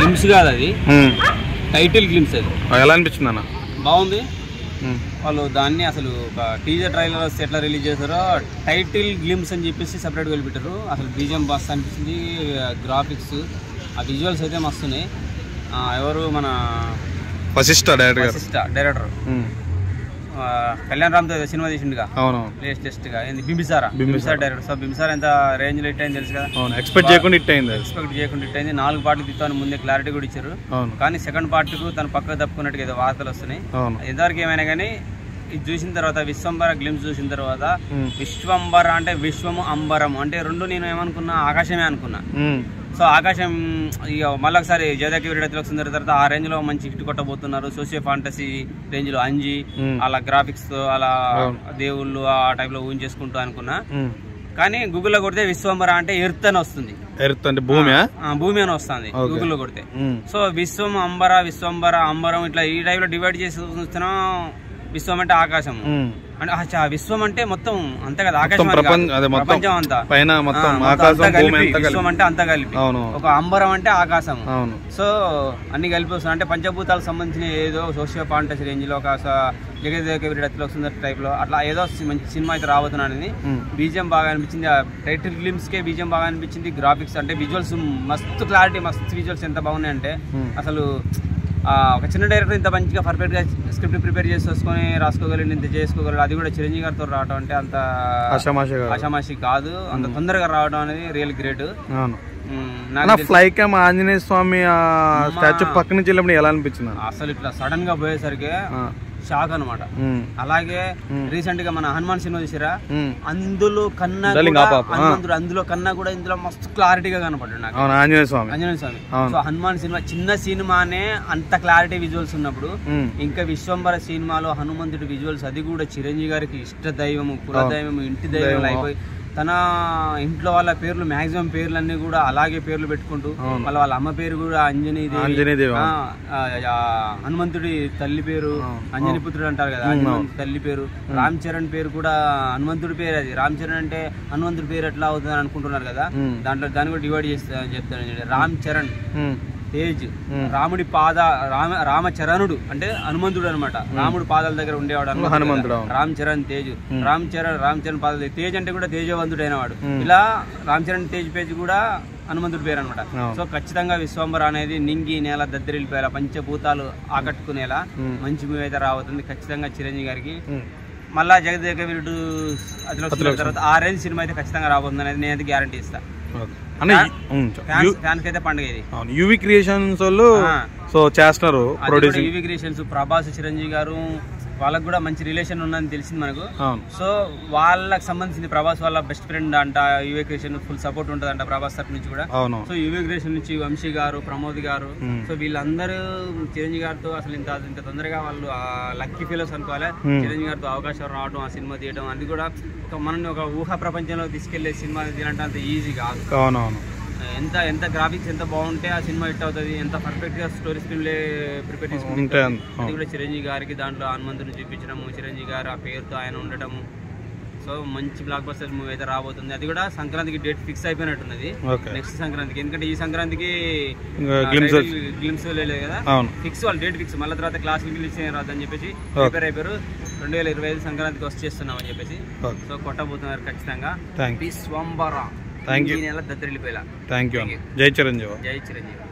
Glimpse కాదు అది ఉమ్. Title glimpse అది ఎలా అనిపించింది అన్న బాగుంది ఉమ్. వాళ్ళు దాన్ని అసలు ఒక టీజర్ ట్రైలర్ ఎట్లా రిలీజ్ చేశారో టైటిల్ గ్లిమ్స్ అని చెప్పేసి సపరేట్గా వెళ్ళిపెట్టారు అసలు బీజిఎం బాస్ అనిపించింది గ్రాఫిక్స్ ఆ విజువల్స్ అయితే మస్తున్నాయి ఆ, ఎవరు మన వశిష్ట డైరెక్ట్ గారు వశిష్ట డైరెక్టర్ ఉమ్. ఆ, కళ్యాణ్ రామ్తో ఏదో సినిమా తీసిండుగా అవునవును లేటెస్ట్గా ఏంది బింబిసారా బింబిసారా డైరెక్టర్ సో బింబిసారా ఎంత రేంజ్లో హిట్ అయింది తెలుసు కదా అవును ఎక్స్పెక్ట్ చేయకుండా హిట్ అయింది అది ఎక్స్పెక్ట్ చేయకుండా హిట్ అయింది నాలుగు పాటలు తీస్తాను ముందే క్లారిటీ కూడా ఇచ్చారు అవును కానీ సెకండ్ పార్ట్కు తను పక్కకు తప్పుకున్నట్టుగా ఏదో వార్తలు వస్తున్నాయి అవును ఇంతవరకు ఏమైనా కానీ ఇది చూసిన తర్వాత విశ్వంబర గ్లిమ్స్ చూసిన తర్వాత ఉమ్. విశ్వంబర అంటే విశ్వము అంబరం అంటే రెండు నేను ఏమనుకున్నా ఆకాశమే అనుకున్నా ఉమ్. సో ఆకాశం ఇక మళ్ళీ ఒకసారి జయదాకి వీడియోకి వచ్చిన తర్వాత ఆ రేంజ్ లో మంచి హిట్ కొట్టబోతున్నారు సోషియో ఫాంటసీ రేంజ్ లో అంజి ఉమ్. అలా గ్రాఫిక్స్ తో అలా అవును. దేవుళ్ళు ఆ టైప్ లో ఊహించేసుకుంటూ అనుకున్నా ఉమ్. కానీ గూగుల్లో కొడితే విశ్వంబర అంటే ఎర్త్ అని వస్తుంది ఎర్త్ అంటే భూమి ఆ, భూమి అని వస్తుంది Okay. గూగుల్లో కొడితే సో విశ్వం అంబర విశ్వంబర అంబరం ఇట్లా ఈ టైప్ లో డివైడ్ చేసి చూస్తున్నాం విశ్వం అంటే ఆకాశం అంటే అచ్చా, విశ్వం అంటే మొత్తం అంతే కదా ఆకాశం అని ప్రపంచం కాదు. అదే మొత్తం ప్రపంచం అంతా పైన ఆ, మొత్తం మొత్తం ఆకాశం అంతా భూమి కలిపి, అంతా విశ్వం కలిపి అంటే అంతా కలిపి అవును ఒక అంబరం అంటే ఆకాశం అవును సో అన్ని కలిపి వస్తుంది అంటే పంచభూతాలకు సంబంధించిన ఏదో సోషియో ఫాంటసీ రేంజ్ లో ఒక స- జగదేక వీరుడు సుందర్ టైప్ లో అట్లా ఏదో సి- మంచి సినిమా అయితే రాబోతున్నాడని ఉమ్. బీజియం బాగా అనిపించింది ఆ టైటిల్ గ్లిమ్స్ కే బీజియం బాగా అనిపించింది గ్రాఫిక్స్ అంటే విజువల్స్ మస్తు క్లారిటీ మస్తు విజువల్స్ ఎంత బాగున్నాయి అంటే ఉమ్. అసలు ఆ, ఒక చిన్న డైరెక్టర్ ఇంత మంచిగా పర్ఫెక్ట్ గా స్క్రిప్ట్ ప్రిపేర్ చేసి వసుకొని రాసుకోగలిగి ఇంత చేసుకోగలడు అది కూడా చిరంజీవి గారితో రావడం అంటే అంత ఆషామాషగా ఆషామాషి కాదు అంత తొందరగా రావడం అనేది రియల్ గ్రేట్ అవును నాకు అన్న తెలిసి- ఫ్లై క్యామ్ ఆంజనేయ స్వామి ఆ స్టాచ్యూ పక్క నుంచి వెళ్ళినప్పుడు ఎలా అనిపించింది అన్న? అసలు ఇట్లా సడన్ గా పోయేసరికి ఆ. షాక్ అనమాట ఉమ్. అలాగే ఉమ్. రీసెంట్ గా మన హనుమాన్ సినిమా చూసారా ఉమ్. అందులో కన్నా Darling, కూడా ఆ పాప, ఆ. హనుమంతుడు అందులో కన్నా కూడా ఇందులో మస్తు క్లారిటీగా కనపడ్డాడు నాకు అవును ఆంజనేయ స్వామి ఆంజనేయ స్వామి అవును. సో హనుమాన్ సినిమా చిన్న సినిమానే అంత క్లారిటీ విజువల్స్ ఉన్నప్పుడు ఉమ్. ఇంకా విశ్వంబర సినిమాలో హనుమంతుడి విజువల్స్ అది కూడా చిరంజీవి గారికి ఇష్ట దైవము కుల దైవము ఇంటి దైవం దైవం. అయిపోయి తన ఇంట్లో వాళ్ళ పేర్లు మాక్సిమం పేర్లన్నీ కూడా అలాగే పేర్లు పెట్టుకుంటూ అవును. వాళ్ళ వాళ్ళ అమ్మ పేరు కూడా అంజనీ ఆంజనేయ దేవి, ఆ, ఆ, ఆ, హనుమంతుడి తల్లి పేరు అవును. అంజనీ పుత్రుడు అంటారు కదా అవును. హనుమంతుడి తల్లి పేరు రామ్ చరణ్ పేరు కూడా హనుమంతుడి పేరు అది రామ్ చరణ్ అంటే హనుమంతుడి పేరు ఎట్లా అవుతుంది అని అనుకుంటున్నారు కదా ఉమ్. దాంట్లో దాన్ని కూడా డివైడ్ చేస్తా చెప్తాను చూడండి. రామ్ చరణ్ ఉమ్. తేజ్ ఉమ్. రాముడి పాద రామ రామచరణుడు అంటే హనుమంతుడు అనమాట రాముడి పాదాల దగ్గర ఉండేవాడు అన్నమాట హనుమంతుడు, కదా. అవును. రామ్ చరణ్ తేజ్ ఉమ్. రామ్ చరణ్ రామ్ చరణ్ పాదాల దగ్గర- తేజ్ అంటే కూడా తేజవంతుడైన వాడు ఉమ్. ఇలా రామ్ చరణ్ తేజ్ పేజ్ కూడా హనుమంతుడి పేరు అనమాట అవును. సో ఖచ్చితంగా విశ్వంబర అనేది నింగి నేల దద్దరిల్లిపోయేలా పంచభూతాలు ఆకట్టుకునేలా ఉమ్. మంచి మూవీ అయితే రాబోతుంది ఖచ్చితంగా చిరంజీవి గారికి ఉమ్. మళ్ళా జగదేక వీరుడు అదిలో వచ్చిన తర్వాత ఆ రేంజ్ సినిమా అయితే ఖచ్చితంగా రాబోతుంది అనేది నేనైతే గ్యారంటీ ఇస్తా ఓకే. అన్న ఫ్యాన్- ఉమ్. ఫ్యాన్స్ ఫ్యాన్స్ అయితే పండుగ ఇది అవును యూవి క్రియేషన్స్ వాళ్ళు ఆ. సో చేస్తున్నారు అది కూడా producing UV creations Prabhas Chiranjeevi garu వాళ్ళకు కూడా మంచి రిలేషన్ ఉందని తెలిసింది మనకు అవును సో వాళ్ళకి సంబంధించింది ప్రభాస్ వాళ్ళ బెస్ట్ ఫ్రెండ్ అంట యూవీ క్రియేషన్ ఫుల్ సపోర్ట్ ఉంటుంది అంట ప్రభాస్ తరఫు నుంచి కూడా అవును సో యూవీ క్రియేషన్ నుంచి వంశీ గారు ప్రమోద్ గారు Hmm. సో వీళ్ళందరూ చిరంజీవి గారితో అసలు ఇంత ఇంత తొందరగా వాళ్ళు లక్కీ ఫీలర్స్ అనుకోవాలి Hmm. చిరంజీవి గారితో అవకాశం రావడం ఆ సినిమా తీయడం అది కూడా ఒక మనల్ని ఒక ఊహా ప్రపంచంలో తీసుకెళ్లే సినిమా తీయాలంటే అంత ఈజీ కాదు అవునవును ఎంత ఎంత గ్రాఫిక్స్ ఎంత బాగుంటే ఆ సినిమా హిట్ అవుతుంది ఎంత పర్ఫెక్ట్ గా స్టోరీ స్క్రీన్ ప్రిపేర్ చేసుకుంటే ఉంటే అది అవును. కూడా చిరంజీవి గారికి దాంట్లో హనుమంతుని చూపించడము చిరంజీవి గారు ఆ పేరుతో ఆయన ఉండటము సో మంచి బ్లాక్ బస్టర్ మూవీ అయితే రాబోతుంది అది కూడా సంక్రాంతికి డేట్ ఫిక్స్ అయిపోయినట్టున్నది ఓకే నెక్స్ట్ సంక్రాంతికి ఎందుకంటే ఈ సంక్రాంతికి ఇంకా glimpse గ్లిమ్స్ లేదు కదా అవును ఫిక్స్ వాళ్ళు డేట్ ఫిక్స్ మళ్ళీ తర్వాత క్లాస్ రిలీజ్ రాదని చెప్పేసి ప్రిపేర్ అయిపోయారు రెండు వేల ఇరవై ఐదు సంక్రాంతికి వచ్చేస్తున్నాం అని చెప్పేసి ఓకే సో కొట్టబోతున్నారు ఖచ్చితంగా thank you Vishwambhara Thank you. ఈ నెల దద్దరిల్లిపోయేలా థ్యాంక్ యూ అన్న జై చిరంజీవి జై చిరంజీవి